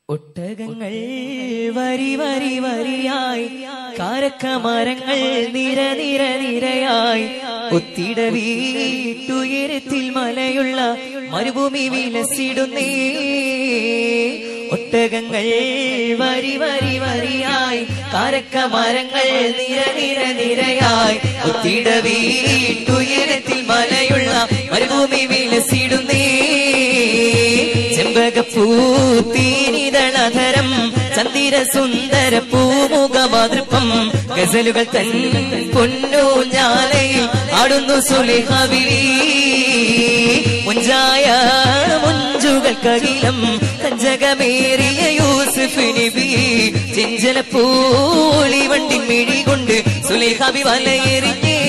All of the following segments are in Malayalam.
ഒട്ടകങ്ങൾ വരി വരി വരിയായി കാരക്കമരങ്ങൾ നിര നിര നിരയായി ഒത്തിട വീട്ടുയരത്തിൽ മലയുള്ള മരുഭൂമി വിലസിടുന്നേ ഒട്ടകങ്ങൾ വരി വരി വരിയായി കാരക്കമരങ്ങൾ നിര നിര നിരയായി ഒത്തിട വീട്ടുയരത്തിൽ മലയുള്ള മരുഭൂമി വിലസിടുന്നേ ചെമ്പകപ്പൂത്തീനിതളധരം ചന്ദിര സുന്ദര പൂമുഖമാതൃപ്പം ഗസലുകൾ തൻ പൊന്നു ഞാലയിൽ ആടുന്നു സുലിഹവിളി മുഞ്ചായ മുഞ്ചുകൾക്കകിലം കഞ്ചകമേറിയ യൂസുഫ് നബി ചെഞ്ചല പൂളി വണ്ടി മിഴി കൊണ്ട് സുലേഖാബി വലയെറിഞ്ഞേ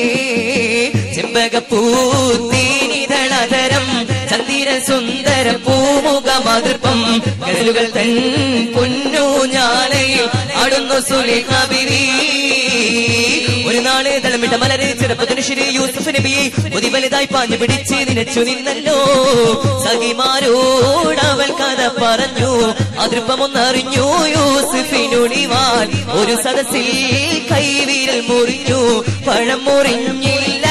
ചെമ്പകപ്പൂത്തീനിതളധരം ചന്ദിര സുന്ദര പൂമുഖമാതൃപ്പം ഗസലുകൾ തൻ പൊന്നു ഞാലയിൽ ആടുന്നു സുലേഖാബിവി ഒരു നാള് തളമിട്ട മലരെ ചെറുപ്പത്തിന് ശരി യൂസുഫ് നബിയെ മുതി വലുതായി പാഞ്ഞു പിടിച്ച് നിനച്ചു നിന്നല്ലോ സഖിമാരോട് അവൾ കഥ പറഞ്ഞു അതൃപ്പമൊന്നറിഞ്ഞു യൂസുഫിനുളിവാൻ ഒരു സദസ്സിൽ കൈവിരൽ മുറിഞ്ഞു പഴം മുറിഞ്ഞില്ല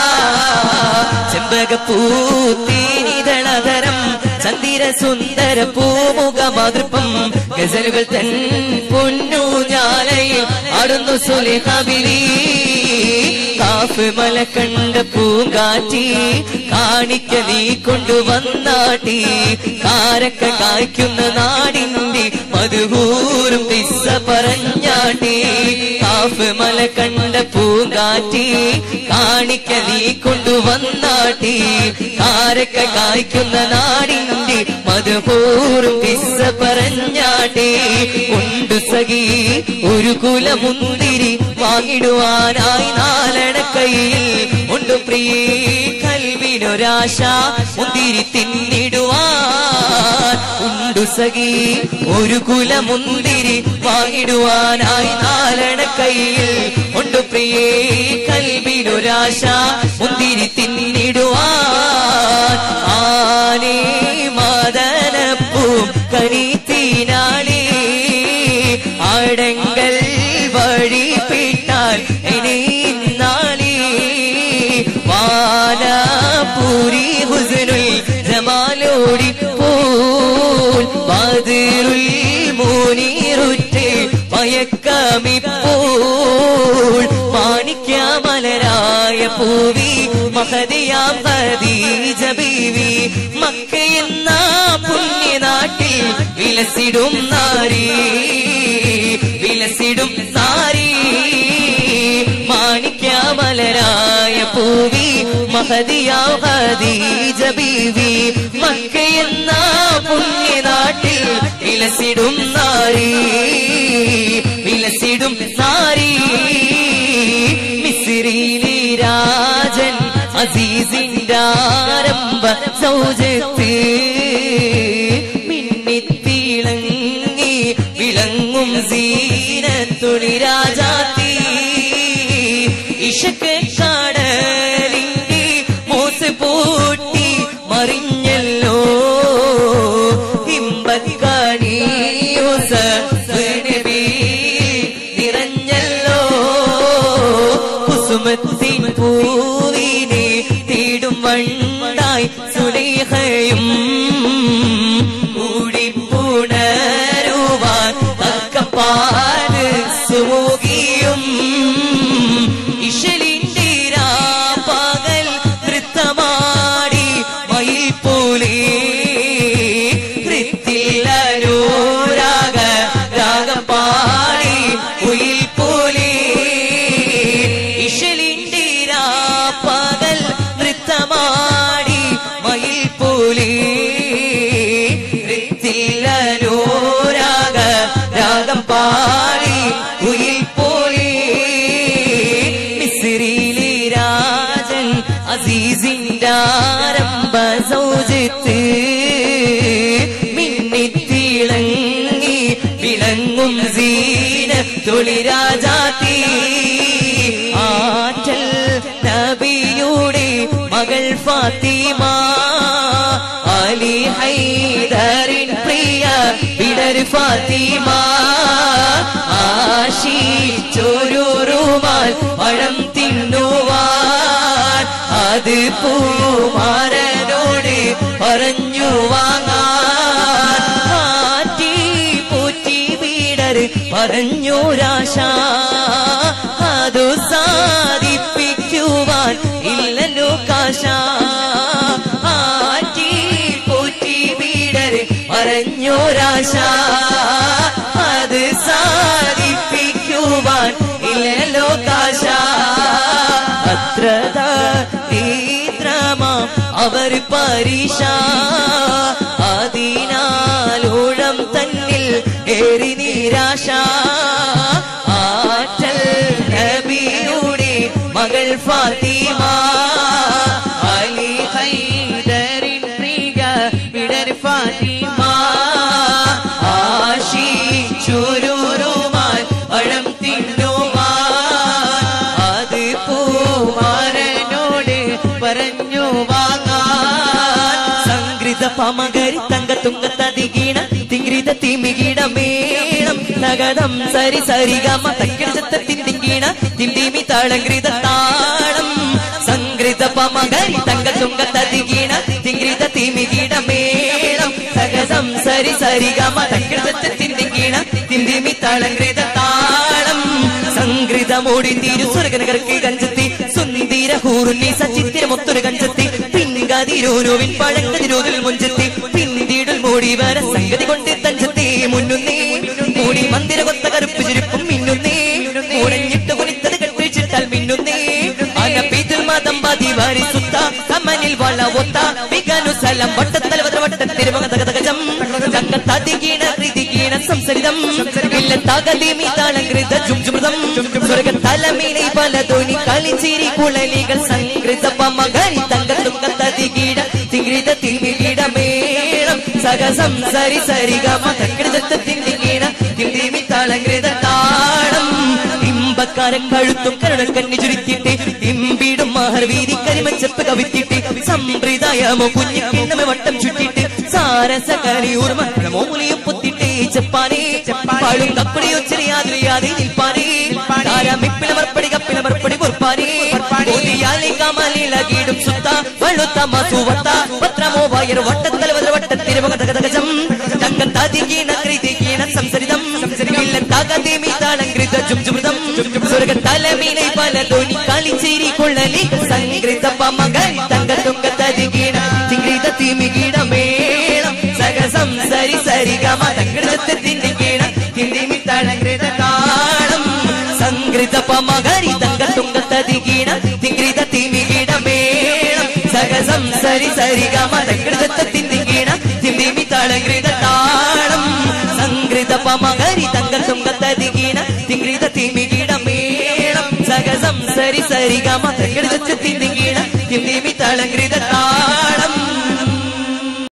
ചെമ്പകപ്പൂത്തീനിതളധരം ചന്ദിര സുന്ദര പൂമുഖമാതൃപ്പം ഗസലുകൾ തൻ പൊന്നു ഞാലയിൽ ആടുന്നു സുലേഖാബിലി കാഫ് മല കണ്ട പൂങ്കാറ്റി കാണിക്ക നീ കൊണ്ടുവന്നാട്ടി കാരക്ക കായ്ക്കുന്ന നാടിന്റെ മധുഹൂറും പിസ്സ പറഞ്ഞാട്ടി കാഫ് മല കണ്ട പൂങ്കാറ്റി കാണിക്ക നീ കൊണ്ടുവന്നാട്ടി കാരക്ക കായ്ക്കുന്ന നാടിന്റെ മധുഹൂറും പിസ്സ പറഞ്ഞാട്ടി ഉണ്ട് സഖി ഒരു കുലമുന്തിരി വാങ്ങിടുവാനായി നാലണ കയ്യിൽ ഉണ്ട് പ്രിയേ കൽവിനൊരാശ മുന്തിരി തിന്നിടുവാൻ ഉണ്ടു സഖി ഒരു കുലമുന്തിരി വാങ്ങിടുവാനായി നാലണ കയ്യിൽ ഉണ്ട് പ്രിയേ കൽവിനൊരാശ മുന്തിരി തിന്നിടുവാൻ ആനേ മദനപ്പൂം കണിത്തീനാളി അടങ്കൽ വഴി പിട്ടാൽ ഇനിന്നാളി വാലാപൂരി ഹുസനുൽ ജമാലോടി പോൽ ബദിറുൽ മുനീറുറ്റ് മയക്കമിപ്പോൾ മാണിക്യമലരായ പൂവി മഹതിയാം ഹദീജ ബീവി മക്കയെന്ന പുണ്യനാട്ടിൽ വിലസിടും നാരി വിലസിടും നാരി മാണിക്യമലരായ പൂവി മഹതിയാം ഹദീജ ബീവി മക്കയെന്ന പുണ്യനാട്ടിൽ വിലസിടും നാരി വിലസിടും നാരി മിസ്രിയിലെ രാജൻ അസീസിന്റെ ആരംഭ സൗജത്ത് മിന്നിത്തിളങ്ങി വിളങ്ങും സീനത്തുണി രാജാത്തി ഇഷക്ക് കടലിന്റെ മൂസ് പൂട്ടി മറിഞ്ഞല്ലോ ഇമ്പക്കാണിയൂസനബി നിറഞ്ഞല്ലോ കുസുമത്തിൻ പൂവിനെ തീടും വണ്ടായി സുലേഹയും കൂടിപ്പുണരുവാൻ തക്കപ്പാട് സുമുഖിയും ഇഷലിന്റെ പകൽ നൃത്തമാടി മയിൽ പോലെ കൃത്തിലൂരാഗ രാഗം പാടി ഉയിൽ പോലെ ഇഷലിന്റെ പകൽ നൃത്തമാടി മയിൽ പോലെ കൃത്തിലൂരാഗ രാഗം പാടി ഉയിൽ പോലെ മിസ്രിയിലെ രാജൻ അസീസിന്റെ ആരംഭ സൗജത്ത് മിന്നിത്തിളങ്ങി വിളങ്ങും സീന തൊളിരാജാത്തി ആറ്റൽ നബിയുടെ മകൾ ഫാത്തിമ അലി ഹൈദറിൻ പ്രിയ വിട ഫാത്തിമ ആശിച്ചൊരുറുമാൽ പഴം തിന്നുവാൻ അത് പൂമാരനോട് പറഞ്ഞു വാങ്ങാൻ ആറ്റി പൂറ്റി വീടർ പറഞ്ഞൊരാശ അതു സാധിപ്പിക്കുവാൻ ഇല്ലല്ലോ കാശ ആറ്റി പൂറ്റി വീടർ പറഞ്ഞൊരാശ അത് സാധിപ്പിക്കുവാൻ ഇല്ലല്ലോ കാശ അത്രത തീത്രമാ അവർ പരീക്ഷ അതിനാലൂഴം തന്നിൽ ഏറി നിരാശ ആറ്റൽ നബിയുടെ മകൾ ഫാത്തിമ അലി ഹൈദരിൻ പ്രിയ വിടർ ഫാത്തിമ ആശിച്ചുരുമാൻ പഴം തിന്നുമാൻ അത് പൂമാരനോട് പറഞ്ഞു വാങ്ങാൻ സംഗൃത പമകരി തങ്ക തുങ്ക തതികീണ തിങ്കരിത തിമികീട മേളം നഗതം സരി സരിഗമ തക്കിടത്ത തിന്തിങ്കീണ തിന്തിമി താളങ്കൃത താളം സംഗൃത പമകരി തങ്ക തുങ്ക തതികീണ തിങ്കരിത തിമികീട മേളം സഗതം സരി സരിഗമ തക്കിടത്ത തിന്തിങ്കീണ തിന്തിമി താളങ്കൃത താളം സംഗൃതമോടി തിരു സ്വർഗനകർക്ക് കഞ്ചത്തി സുന്ദീര ഹൂറുണ്ണി സച്ചിത്തിര മൊത്തൊരു കഞ്ചത്തി പിൻകതിരോനുവിൻ പഴങ്കതിരോതിൽ മുഞ്ചത്തി പിന്തിടൽ മൂടി വര സംഗതി കൊണ്ട് തഞ്ചത്തി മുന്നുന്നേ മൂടി മന്ദിര കൊത്ത കറുപ്പ് ചുരുപ്പും മിന്നുന്നേ മൂടഞ്ഞിട്ട് കുനിത്തത് കെട്ടിച്ചിട്ടാൽ മിന്നുന്നേ അനപ്പീതിൽ മതം പതി വാരി സുത്ത കമ്മനിൽ വള ഒത്ത വികനു സ്ഥലം വട്ടത്തലവത്ര വട്ടത്തിരുമക തകതകജം തകീണ കൃതികീണ സംസരിതം ഇല്ല തകതിമി താളങ്കൃത ജുംജുമൃതം സ്വർഗ തലമീനൈ പലതോനി കളിച്ചിരി കുളലികൾ സംകൃത പമകരി തങ്ക തുങ്ക തതികീട തിങ്കൃത തിമികീട മേളം സകസം സരി സരിഗമ തകൃതത്ത തിന്തികീണ തിന്തിമി താളങ്കൃത താളം ഇമ്പക്കാരൻ കഴുത്തും കരുണക്കണ്ണി ചുരുത്തിട്ട് ഇമ്പിടും മഹർവീതി കരിമച്ചപ്പ് കവിത്തിട്ട് സമ്പ്രദായമോ കുഞ്ഞിക്കിണ്ണമ വട്ടം ചുറ്റിട്ട് സാരസ കലിയൂർമ മൂലിയും പൊത്തിട്ട് ചെപ്പാനേ പാടും കപ്പടിയോ ചെറിയാതിരിയാതെ നിൽപ്പാനേ താരമിപ്പിളമർപ്പടി കപ്പിളമർപ്പടി പൊറുപ്പാനേ ഓതിയാലി കമലിളകിടും സുത്ത വളുത്ത മസുവത്ത പത്രമോ വയർ വട്ടത്തലവര വട്ടത്തിരുമുഖ തകതകജം തങ്ക തതികീണ കൃതികീണ സംസരിതം ഇല്ല തകതിമി താളങ്കൃത ജുംജുമൃതം സ്വർഗ തലമീനൈ പല ധോനി കളിച്ചിരി കൊള്ളലി സംകൃത പമകരി തങ്ക തുങ്ക തതികീണ തിങ്കൃത തിമികീട മേളം സകസം സരി സരി ഗമ തങ്കൃതത്തെ തിന്തികീണ തിന്തിമി താളങ്കൃത താളം സംകൃത പമകരി തങ്ക തുങ്ക തതികീണ തിങ്കൃത തിമികീട മേളം സകസം സരി സരി ഗമ തങ്കൃതത്തെ തിന്തികീണ തിന്തിമി താളങ്കൃത താളം സംകൃത പമകരി തങ്ക തുങ്ക തതികീണ തിങ്കൃത തിമികീട മേളം സകസം സരി സരി ഗമ തങ്കൃതത്തെ തിന്തികീണ തിന്തിമി താളങ്കൃത താളം